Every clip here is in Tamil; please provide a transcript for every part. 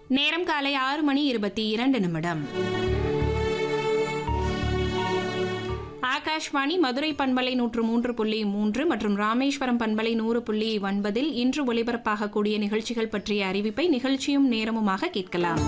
நேரம் காலை ஆறு மணி இருபத்தி இரண்டு நிமிடம் ஆகாஷ்வாணி மதுரை பண்பலை நூற்று மூன்று புள்ளி மூன்று மற்றும் ராமேஸ்வரம் பண்பலை நூறு புள்ளி ஒன்பதில் இன்று ஒலிபரப்பாகக்கூடிய நிகழ்ச்சிகள் பற்றிய அறிவிப்பை நிகழ்ச்சியும் நேரமுமாக கேட்கலாம்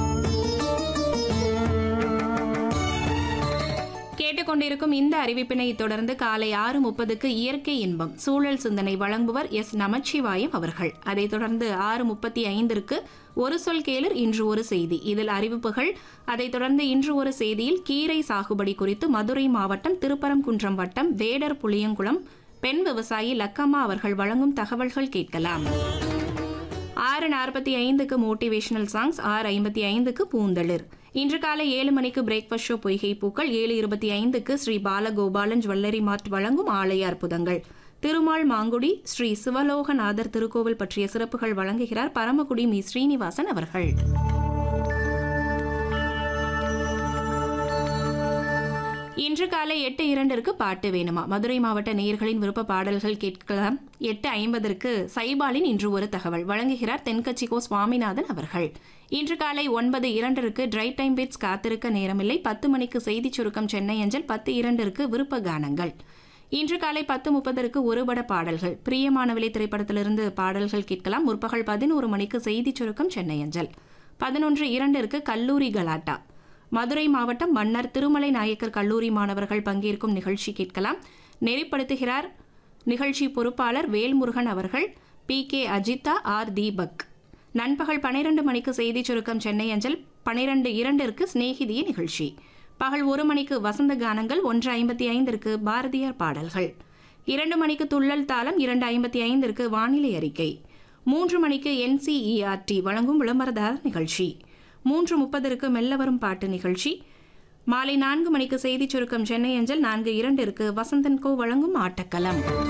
கேட்டுக்கொண்டிருக்கும் இந்த அறிவிப்பினை தொடர்ந்து காலை ஆறு முப்பதுக்கு இயற்கை இன்பம் சூழல் சிந்தனை வழங்குவர் எஸ் நமச்சிவாயம் அவர்கள் அதைத் தொடர்ந்து ஆறு முப்பத்தி ஐந்திற்கு ஒரு சொல் கேளர் இன்று ஒரு செய்தி இதில் அறிவிப்புகள் அதைத் தொடர்ந்து இன்று ஒரு செய்தியில் கீரை சாகுபடி குறித்து மதுரை மாவட்டம் திருப்பரங்குன்றம் வட்டம் வேடர் புளியங்குளம் பெண் விவசாயி லக்கம்மா அவர்கள் வழங்கும் தகவல்கள் கேட்கலாம் ஆறு நாற்பத்தி ஐந்துக்கு மோட்டிவேஷனல் சாங்ஸ் ஆறு ஐம்பத்தி ஐந்துக்கு பூந்தளிர் இன்று காலை ஏழு மணிக்கு பிரேக்ஃபாஸ்ட் ஷோ பொய்கை பூக்கள் ஏழு இருபத்தி ஐந்துக்கு ஸ்ரீ பாலகோபாலன் ஜுவல்லரி மார்ட் வழங்கும் ஆலய அற்புதங்கள் திருமால் மாங்குடி ஸ்ரீ சிவலோகநாதர் திருக்கோவில் பற்றிய சிறப்புகள் வழங்குகிறார் பரமக்குடி மீ ஸ்ரீனிவாசன் அவர்கள் இன்று காலை எட்டு இரண்டிற்கு பாட்டு வேணுமா மதுரை மாவட்ட நேயர்களின் விருப்ப பாடல்கள் கேட்கலாம் எட்டு ஐம்பதற்கு சைபாலின் இன்று ஒரு தகவல் வழங்குகிறார் தென்கட்சி கோ சுவாமிநாதன் அவர்கள் இன்று காலை ஒன்பது இரண்டிற்கு ட்ரை டைம் பிட்ஸ் காத்திருக்க நேரமில்லை பத்து மணிக்கு செய்திச் சுருக்கம் சென்னை அஞ்சல் பத்து இரண்டிற்கு விருப்ப கானங்கள் இன்று காலை பத்து முப்பதற்கு ஒருபட பாடல்கள் பிரியமானவிலை திரைப்படத்திலிருந்து பாடல்கள் கேட்கலாம் முற்பகல் பதினோரு மணிக்கு செய்திச் சுருக்கம் சென்னை அஞ்சல் பதினொன்று இரண்டிற்கு கல்லூரி கலாட்டா மதுரை மாவட்டம் மன்னர் திருமலை நாயக்கர் கல்லூரி மாணவர்கள் பங்கேற்கும் நிகழ்ச்சி கேட்கலாம் நெறிப்படுத்துகிறார் நிகழ்ச்சி பொறுப்பாளர் வேல்முருகன் அவர்கள் P K Ajitha R Deepak நண்பகல் பனிரெண்டு மணிக்கு செய்திச் சுருக்கம் சென்னை அஞ்சல் பனிரெண்டு இரண்டிற்கு சிநேகிதிய நிகழ்ச்சி பகல் ஒரு மணிக்கு வசந்த கானங்கள் ஒன்று ஐம்பத்தி ஐந்திற்கு பாரதியார் பாடல்கள் இரண்டு மணிக்கு துள்ளல் தாளம் இரண்டு ஐம்பத்தி ஐந்திற்கு வானிலை அறிக்கை மூன்று மணிக்கு என்சிஇஆர்டி வழங்கும் விளம்பரதாரர் நிகழ்ச்சி மூன்று முப்பதற்கு மெல்ல வரும் பாட்டு நிகழ்ச்சி மாலை நான்கு மணிக்கு செய்திச் சுருக்கம் சென்னை அஞ்சல் நான்கு இரண்டிற்கு வசந்தன் கோ வழங்கும் ஆட்டக்களம்